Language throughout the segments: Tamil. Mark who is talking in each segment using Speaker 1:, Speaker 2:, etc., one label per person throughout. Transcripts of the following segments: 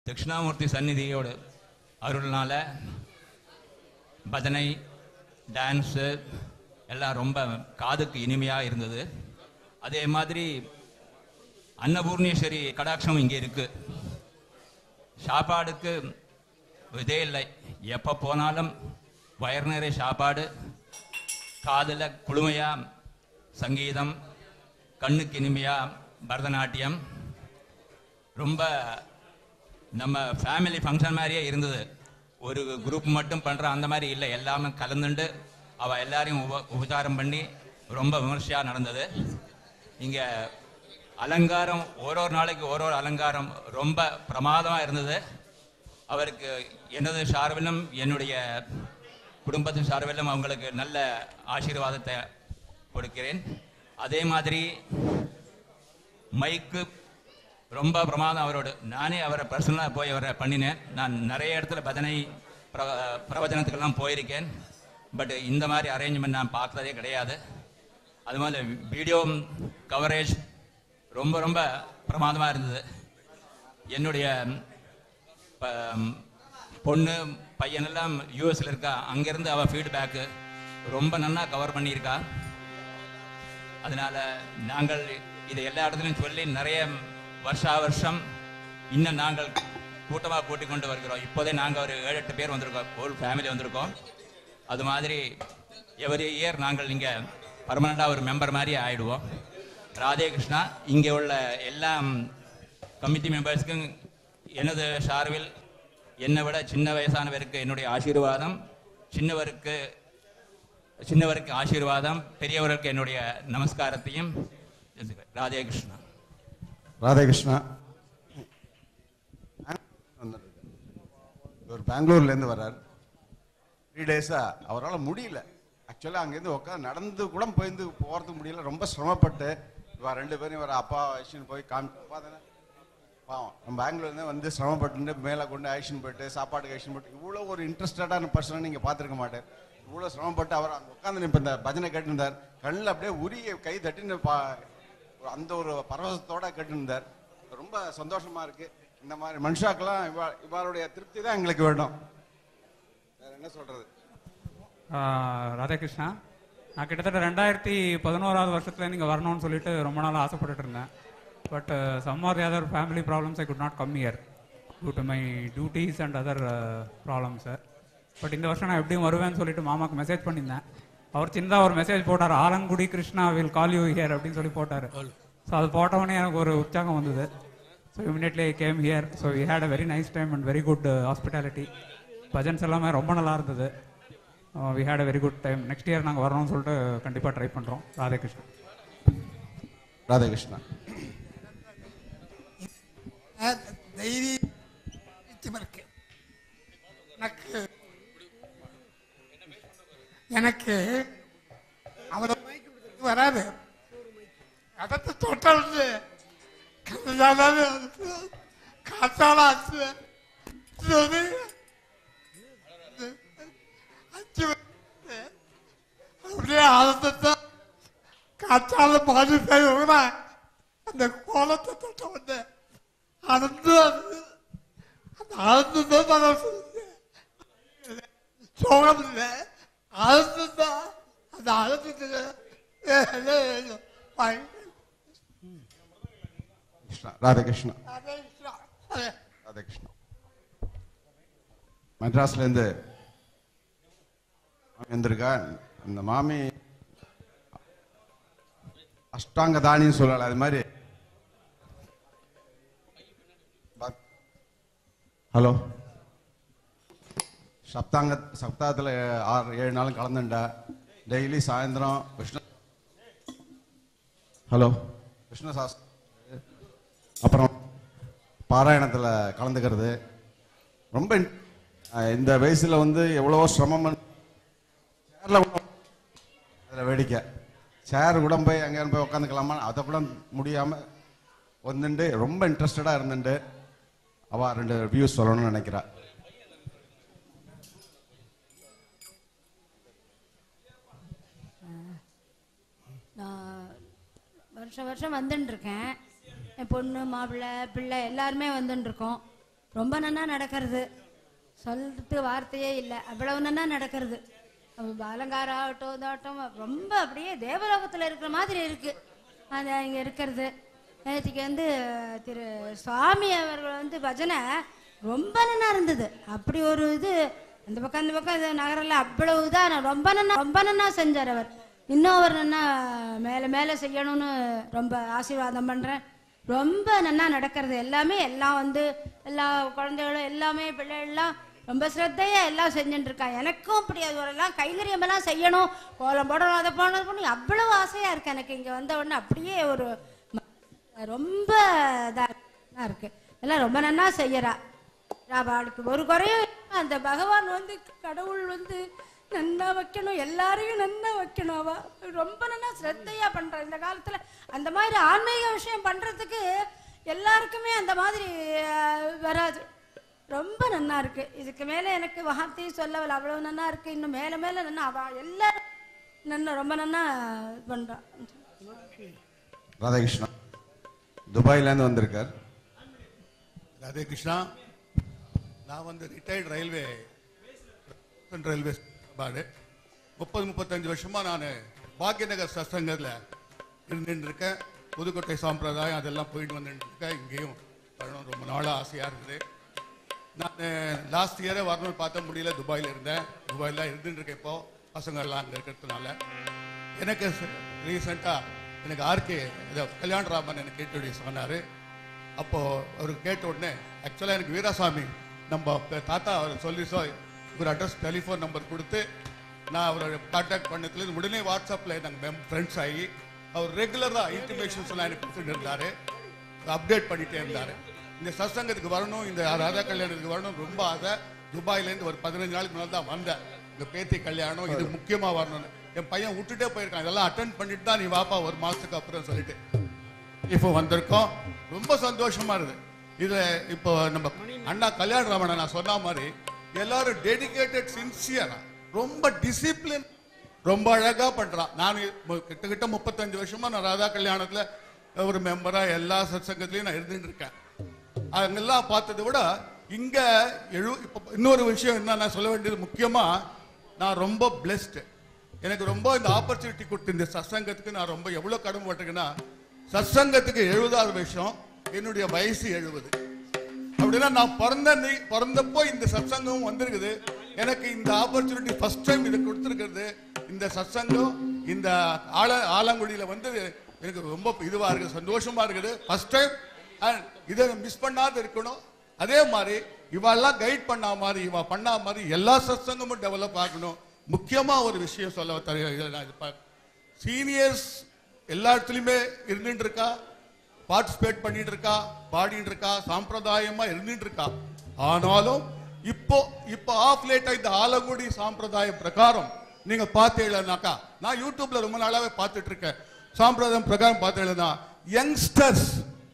Speaker 1: தட்சிணாமூர்த்தி சந்நிதியோடு அருள்னால பஜனை டான்ஸு எல்லாம் ரொம்ப காதுக்கு இனிமையாக இருந்தது அதே மாதிரி அன்னபூர்ணேஸ்வரி கடாட்சம் இங்கே இருக்கு சாப்பாடுக்கு இதே இல்லை எப்போ போனாலும் வயர் நிறைய சாப்பாடு காதில் குளுமையாக சங்கீதம் கண்ணுக்கு இனிமையாக பரதநாட்டியம் ரொம்ப நம்ம ஃபேமிலி ஃபங்க்ஷன் மாதிரியே இருந்தது ஒரு குரூப் மட்டும் பண்ணுற அந்த மாதிரி இல்லை எல்லாமே கலந்துண்டு அவள் எல்லாரையும் உப உபச்சாரம் பண்ணி ரொம்ப விமர்சையாக நடந்தது இங்கே அலங்காரம் ஒரு ஒரு நாளைக்கு ஒரு ஒரு அலங்காரம் ரொம்ப பிரமாதமாக இருந்தது அவருக்கு எனது சார்பிலும் என்னுடைய குடும்பத்தின் சார்பிலும் அவங்களுக்கு நல்ல ஆசீர்வாதத்தை கொடுக்கிறேன் அதே மாதிரி மைக்கு ரொம்ப பிரமாதம் அவரோடு நானே அவரை பர்சனலாக போய் அவரை பண்ணினேன் நான் நிறைய இடத்துல பஜனை பிர பிரவச்சனத்துக்கெல்லாம் போயிருக்கேன் பட் இந்த மாதிரி அரேஞ்ச்மெண்ட் நான் பார்த்ததே கிடையாது அது மாதிரி வீடியோ கவரேஜ் ரொம்ப ரொம்ப பிரமாதமாக இருந்தது என்னுடைய ப- பொண்ணு பையனெல்லாம் யூஎஸ்ல இருக்கா அங்கேருந்து அவள் ஃபீட்பேக்கு ரொம்ப நல்லா கவர் பண்ணியிருக்கா அதனால நாங்கள் இதை எல்லா இடத்துலையும் சொல்லி நிறைய வருஷா வருஷம் இன்னும் நாங்கள் கூட்டமாக கூட்டிக் கொண்டு வருகிறோம் இப்போதே நாங்கள் ஒரு ஏழு எட்டு பேர் வந்திருக்கோம் ஹோல் ஃபேமிலி வந்திருக்கோம் அது மாதிரி எவரி இயர் நாங்கள் இங்கே பர்மனண்டாக ஒரு மெம்பர் மாதிரி ஆயிடுவோம் ராதே கிருஷ்ணா இங்கே உள்ள எல்லா கமிட்டி மெம்பர்ஸ்க்கும் எனது சார்பில் என்னை விட சின்ன வயசானவருக்கு என்னுடைய ஆசீர்வாதம் சின்னவருக்கு சின்னவருக்கு ஆசீர்வாதம் பெரியவருக்கு என்னுடைய நமஸ்காரத்தையும் ராதே கிருஷ்ணா
Speaker 2: ராதாகிருஷ்ணா இவர் பெங்களூர்லேருந்து வர்றார் த்ரீ டேஸாக அவரால் முடியல ஆக்சுவலாக அங்கேருந்து உட்காந்து நடந்து கூட போயிருந்து போகிறதுக்கு முடியல ரொம்ப சிரமப்பட்டு இவா ரெண்டு பேரும் இவர் அப்பா ஐஷன் போய் காமி அப்பா தானே பாவம் நம்ம பெங்களூர்லேருந்து வந்து சிரமப்பட்டு மேலே கொண்டு ஐஷன் போயிட்டு சாப்பாட்டுக்கு ஐஷன் போட்டு இவ்வளோ ஒரு இன்ட்ரெஸ்டடான பர்சனை நீங்கள் பார்த்துருக்க மாட்டேன் இவ்வளோ சிரமப்பட்டு அவர் அங்கே உட்காந்து இப்போ இந்த பஜனை கேட்டுருந்தார் கண்ணில் அப்படியே உரிய கை தட்டின்னு பா அந்த ஒரு பரவசத்தோட கேட்டுருந்தார் ரொம்ப சந்தோஷமா இருக்கு இந்த மாதிரி மனுஷாக்கெல்லாம் இவா இவருடைய திருப்தி தான் எங்களுக்கு வேணும் வேற என்ன சொல்றது
Speaker 3: ஆஹ் ராதாகிருஷ்ணா நான் கிட்டத்தட்ட ரெண்டாயிரத்தி பதினோராவது வருஷத்துல நீங்க வரணும்னு சொல்லிட்டு ரொம்ப நாள் ஆசைப்பட்டுட்டு இருந்தேன் but some or other family problems I could not come here due to my duties and other problems sir but இந்த வருஷம் நான் எப்படியும் வருவேன்னு சொல்லிட்டு மாமாக்கு மெசேஜ் பண்ணியிருந்தேன் அவர் சின்னதாக ஒரு மெசேஜ் போட்டார் Alangudi Krishna will call you here அப்படின்னு சொல்லி போட்டார் ஸோ அது போட்டவொடனே எனக்கு ஒரு உற்சாகம் வந்தது so immediately I came here so we had a very nice time and very good hospitality bhajans எல்லாமே ரொம்ப நல்லா இருந்தது we had a very good time next year நாங்கள் வரணும்னு சொல்லிட்டு கண்டிப்பாக ட்ரை பண்ணுறோம் ராதாகிருஷ்ணன்
Speaker 2: ராதாகிருஷ்ணா
Speaker 4: தைரியம் இருக்கு எனக்கு எனக்கு அவரை வராது அதத்தை தொட்டது கண்ணாலே காத்தாலாச்சு சொல்லி அஞ்சு வருஷத்து அப்படியே ஆனந்தத்தை காற்றால பாடி செய்வோம் அந்த கோலத்தை தொட்ட வந்து ஆனந்தம் அந்த ஆனந்தம் தான் நான் சொல்லுவேன் சோகம் இல்லை ஆனந்தம் தான் அந்த ஆனந்தத்தில்
Speaker 2: கிருஷ்ணா ராதாகிருஷ்ணா ராதாகிருஷ்ணா மெட்ராஸ்லேருந்து வந்திருக்கா இந்த மாமி அஷ்டாங்க தானின்னு சொல்லல அது மாதிரி ஹலோ சப்தாங்க சப்தாகத்தில் ஆறு ஏழு நாளும் கலந்துண்டா டெய்லி சாயந்தரம் விஷ்ணு ஹலோ விஷ்ணு சாஸ் அப்புறம் பாராயணத்தில் கலந்துக்கிறது ரொம்ப இன்- அஹ் இந்த வயசில் வந்து எவ்வளவோ சிரமம் சேரில் கூட அதில் வேடிக்கை சேர் கூட போய் அங்கே போய் உட்காந்துக்கலாமா அதை கூட முடியாமல் வந்துட்டு ரொம்ப இன்ட்ரெஸ்டடாக இருந்துட்டு அவள் ரெண்டு வியூஸ் சொல்லணும்னு நினைக்கிறா
Speaker 5: நான் வருஷம் வருஷம் வந்துட்டு இருக்கேன் என் பொண்ணு மாப்பிள்ளை பிள்ளை எல்லாருமே வந்துட்டு இருக்கோம் ரொம்ப நன்னா நடக்கிறது சொல்றதுக்கு வார்த்தையே இல்லை அவ்வளவு நன்னா நடக்கிறது அவ அலங்காரம் ஆகட்டும் இதாகட்டும் ரொம்ப அப்படியே தேவலோகத்தில் இருக்கிற மாதிரி இருக்கு அது இங்கே இருக்கிறது நேற்றுக்கு வந்து திரு சுவாமி அவர்கள் வந்து பஜனை ரொம்ப நன்னா இருந்தது அப்படி ஒரு இது அந்த பக்கம் அந்த பக்கம் இது நகரில் அவ்வளவு இதாக ரொம்ப நன்னா ரொம்ப நன்னா செஞ்சார் அவர் இன்னும் அவர் நன்னா மேலே மேலே செய்யணும்னு ரொம்ப ஆசீர்வாதம் பண்ணுறேன் ரொம்ப நன்னா நடக்கிறது எல்லாமே எல்லாம் வந்து எல்லா குழந்தைகளும் எல்லாமே பிள்ளைகள்லாம் ரொம்ப ஸ்ரத்தையா எல்லாம் செஞ்சுட்டு இருக்கா எனக்கும் அப்படி அது ஒரு எல்லாம் கைங்கரியமெல்லாம் செய்யணும் கோலம் போடணும் அதை போடணும் பண்ணி அவ்வளவு ஆசையா இருக்கு எனக்கு இங்க வந்த உடனே அப்படியே ஒரு ம- ரொம்ப இதா இருக்கு எல்லாம் ரொம்ப நன்னா செய்யறா அவளுக்கு ஒரு குறையும் இல்ல. அந்த பகவான் வந்து கடவுள் வந்து நன்னா வைக்கணும் எல்லாரையும் நன்னா வைக்கணும் அவ ரொம்ப நன்னா ஸ்ரத்தையா பண்றா இந்த காலத்துல அந்த மாதிரி ஆன்மீக விஷயம் பண்றதுக்கு எல்லாருக்குமே அந்த மாதிரி அஹ், வராது ரொம்ப நன்னா இருக்கு இதுக்கு மேல எனக்கு வார்த்தையும் சொல்லவில்லை அவ்வளவு நன்னா இருக்கு இன்னும் மேல மேல நன்னா அவ எல்லாரும் நன்னா ரொம்ப நன்னா பண்றா
Speaker 2: ராதாகிருஷ்ணா துபாயிலேருந்து வந்திருக்கார்
Speaker 4: ராதே கிருஷ்ணா நான் வந்து ரிட்டையர்ட் ரயில்வே ரயில்வே பாடு முப்பது முப்பத்தஞ்சு வருஷமா நான் பாக்கியநகர் சத்சங்கத்தில் இருந்துட்டு இருக்கேன் புதுக்கோட்டை சாம்பிரதாயம் அதெல்லாம் போயிட்டு வந்துட்டு இருக்கேன் இங்கேயும் வரணும் ரொம்ப நாளாக ஆசையாக இருக்குது நான் லாஸ்ட் இயரே வரணும்னு பார்த்த முடியல துபாயில் இருந்தேன் துபாயில் இருந்துட்டு இருக்கேன் இப்போ பசங்கள்லாம் அங்கே இருக்கிறதுனால எனக்கு ரீசெண்டாக எனக்கு ஆர்கே இதை கல்யாணராமன் எனக்கு இன்ட்ரடியூஸ் பண்ணார் அப்போ அவர் கேட்ட உடனே ஆக்சுவலாக எனக்கு வீராசாமி நம்ம ப- தாத்தா அவர் சொல்லி சொ ஒரு அட்ரஸ் டெலிஃபோன் நம்பர் கொடுத்து நான் அவரை கான்டாக்ட் பண்ணதுலேருந்து உடனே வாட்ஸ்அப்பில் நாங்கள் ஃப்ரெண்ட்ஸ் ஆகி அவர் ரெகுலராக இன்டிமேஷன்ஸ் எல்லாம் எனக்கு கொடுத்துட்டு இருந்தார் அப்டேட் பண்ணிட்டே இருந்தார் இந்த சத்சங்கத்துக்கு வரணும் இந்த ராதா கல்யாணத்துக்கு வரணும் ரொம்ப ஆசை துபாயிலேருந்து ஒரு பதினஞ்சு நாளுக்கு முன்னாடி தான் வந்தேன் இந்த பேத்தி கல்யாணம் இது முக்கியமாக வரணும்னு என் பையன் விட்டுட்டே போயிருக்கான் இதெல்லாம் அட்டன் பண்ணிட்டு தான் நீ வாப்பா ஒரு மாதத்துக்கு அப்புறம் சொல்லிட்டு இப்போ வந்திருக்கோம் ரொம்ப சந்தோஷமா இருக்குது இது இப்போ நம்ம அண்ணா கல்யாண ராமன் நான் சொன்ன மாதிரி எல்லாரும் டெடிகேட்டட் சின்சியரா ரொம்ப டிசிப்ளின் ரொம்ப அழகா பண்றான் நான் மு- கிட்டத்தட்ட முப்பத்தஞ்சு வருஷமா நான் ராதா கல்யாணத்துல ஒரு மெம்பரா எல்லா சத்சங்கத்திலையும் நான் இருந்துட்டு இருக்கேன் அங்கெல்லாம் பார்த்ததை விட இங்க எழு இப்போ இன்னொரு விஷயம் என்ன நான் சொல்ல வேண்டியது முக்கியமா நான் ரொம்ப பிளெஸ்டு எனக்கு ரொம்ப இந்த ஆப்பர்ச்சுனிட்டி கொடுத்த இந்த சத்சங்கத்துக்கு நான் ரொம்ப எவ்வளவு கடமைப்பட்டிருக்கேன்னா சத்சங்கத்துக்கு எழுபதாவது வருஷம் என்னுடைய வயசு எழுபது அப்படின்னா நான் பிறந்த நீ பிறந்தப்போ இந்த சத்சங்கம் வந்திருக்குது எனக்கு இந்த ஆப்பர்ச்சுனிட்டி ஃபர்ஸ்ட் டைம் இது கொடுத்துருக்கிறது இந்த சத்சங்கம் இந்த ஆல ஆலங்குடியில வந்து எனக்கு ரொம்ப இதுவா இருக்குது சந்தோஷமா இருக்குது ஃபர்ஸ்ட் டைம் இதை மிஸ் பண்ணாத இருக்கணும் அதே மாதிரி இவெல்லாம் கைட் பண்ணா மாதிரி இவ பண்ணா மாதிரி எல்லா சத்சங்கமும் டெவலப் ஆகணும் முக்கியமா ஒரு விஷயம் சொல்ல தர சீனியர்ஸ் எல்லா இடத்துலையுமே இருந்துட்டு இருக்கா பார்ட்டிசிபேட் பண்ணிட்டு இருக்கா பாடிட்டு இருக்கா சாம்பிரதாயமா இருந்துட்டு இருக்கா ஆனாலும் இப்போ இப்போ ஆஃப் லேட்டா இந்த ஆலங்குடி சாம்பிரதாயம் பிரகாரம் நீங்க பார்த்தீங்கன்னாக்கா நான் யூடியூப்ல ரொம்ப நாளாவே பார்த்துட்டு இருக்கேன் சாம்பிரதாயம் பிரகாரம் பார்த்தீங்கன்னா யங்ஸ்டர்ஸ்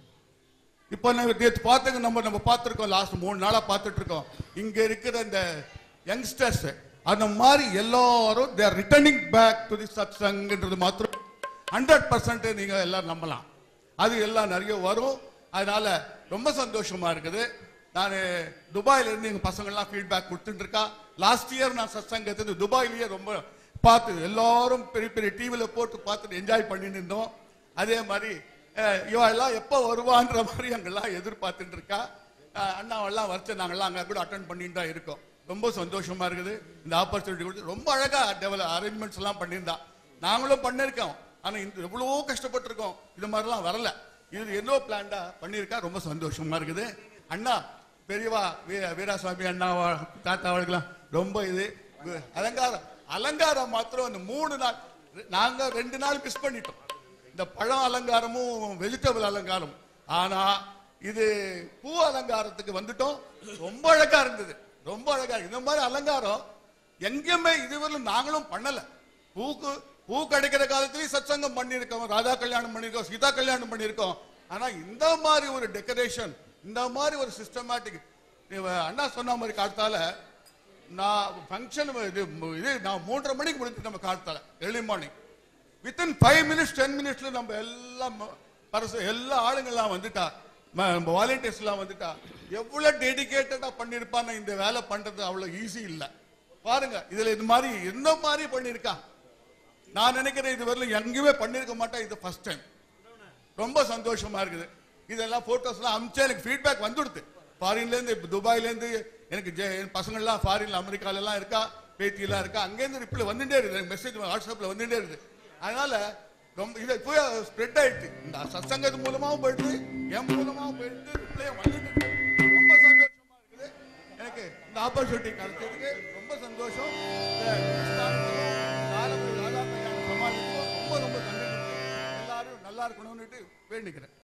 Speaker 4: இப்போ நம்ம நேற்று பார்த்துங்க நம்ம நம்ம பார்த்துருக்கோம் லாஸ்ட் மூணு நாளா பார்த்துட்டு இருக்கோம் இங்க இருக்கிற இந்த யங்ஸ்டர்ஸ் அந்த மாதிரி எல்லாரும் they're returning back to the Sat சங்ன்றது மாத்திரம் ஹண்ட்ரட் பர்சன்ட் நீங்க எல்லாம் நம்பலாம் அது எல்லாம் நிறைய வரும் அதனால ரொம்ப சந்தோஷமா இருக்குது நான் துபாயில இருந்து எங்க பசங்கள்லாம் ஃபீட்பேக் கொடுத்துட்டு இருக்கா லாஸ்ட் இயர் நான் சத்சங்கத்தை துபாயிலேயே ரொம்ப பார்த்து எல்லாரும் பெரிய பெரிய டிவியில் போட்டு பார்த்துட்டு என்ஜாய் பண்ணிட்டு இருந்தோம் அதே மாதிரி அஹ், இவ எல்லாம் எப்போ வருவான்ற மாதிரி அங்கெல்லாம் எதிர்பார்த்துட்டு இருக்கா அஹ், அண்ணாவெல்லாம் வச்சு நாங்கெல்லாம் அங்கே கூட அட்டன் பண்ணிட்டு தான் இருக்கோம் ரொம்ப சந்தோஷமா இருக்குது இந்த ஆப்பர்ச்சுனிட்டி கொடுத்து ரொம்ப அழகா டெவலப் அரேஞ்ச்மெண்ட்ஸ் எல்லாம் பண்ணியிருந்தா நாங்களும் பண்ணிருக்கோம் ஆனா இந்த எவ்வளவோ கஷ்டப்பட்டிருக்கோம் இது மாதிரிலாம் வரல இது என்னோ பிளான்டா பண்ணியிருக்கா ரொம்ப சந்தோஷமா இருக்குது அண்ணா பெரியவா வீ- வீராசாமி அண்ணா தாத்தா அவர்களுக்கெல்லாம் ரொம்ப இது கு- அலங்காரம் அலங்காரம் மாத்திரம் இந்த மூணு நாள் நாங்க ரெண்டு நாள் மிஸ் பண்ணிட்டோம் இந்த பழம் அலங்காரமும் வெஜிடபிள் அலங்காரம் ஆனா இது பூ அலங்காரத்துக்கு வந்துட்டோம் ரொம்ப அழகா இருந்தது ரொம்ப அழகா இருக்கு. இந்த மாதிரி அலங்காரம் எங்கேயுமே இதுவரையிலும் நாங்களும் பண்ணல பூக்கு பூ கிடைக்கிற காலத்திலயும் சத்சங்கம் பண்ணியிருக்கோம் ராதா கல்யாணம் பண்ணியிருக்கோம் சீதா கல்யாணம் பண்ணியிருக்கோம் ஆனா இந்த மாதிரி ஒரு டெக்கரேஷன் இந்த மாதிரி ஒரு சிஸ்டமேட்டிக் அண்ணா சொன்ன மாதிரி காலத்தால நான் ஃபங்க்ஷன் இது இது நான் மூன்றரை மணிக்கு முடிஞ்சு நம்ம காலத்தால early morning within five minutes ten மினிட்ஸ்ல நம்ம எல்லாம் பரசு எல்லா ஆளுங்கெல்லாம் வந்துட்டா வாலண்டியர்ஸ்லாம் வந்துட்டா எவ்வளவு டெடிகேட்டடா பண்ணிருப்பான்னு இந்த வேலை பண்றது அவ்வளவு ஈஸி இல்ல பாருங்க இதுல இது மாதிரி என்ன மாதிரி பண்ணிருக்கா நான் நினைக்கிறேன் இது வரல எங்கேயுமே பண்ணிருக்க மாட்டேன் இது ஃபர்ஸ்ட் டைம் ரொம்ப சந்தோஷமா இருக்குது இதெல்லாம் போட்டோஸ்லாம் அமிச்சா எனக்கு ஃபீட்பேக் வந்துடுது ஃபாரின்ல இருந்து இப்ப துபாயில இருந்து எனக்கு ஜெ- என் பசங்கள்லாம் ஃபாரின்ல அமெரிக்கால எல்லாம் இருக்கா பேத்தி எல்லாம் இருக்கா அங்கேருந்து ரிப்ளை வந்துட்டே இருக்குது மெசேஜ் வாட்ஸ்அப்ல வந்துட்டே இருக்குது அதனால ரொம்ப இதை போய் ஸ்ப்ரெட் ஆயிடுச்சு இந்த சத்சங்கத்து மூலமாவும் போயிடுது என் மூலமாவும் போயிடுது ரிப்ளையும் வந்துட்டு இருக்கு. ரொம்ப சந்தோஷமா இருக்குது எனக்கு இந்த ஆப்பர்ச்சுனிட்டி கிடைச்சதுக்கு ரொம்ப சந்தோஷம் இந்த கிறிஸ்தானுக்கும் ராதா ராதா கல்யாண சமாஜத்துக்கும் ரொம்ப ரொம்ப நன்றி எல்லாரும் நல்லா இருக்கணும்னுட்டு வேண்டிக்கிறேன்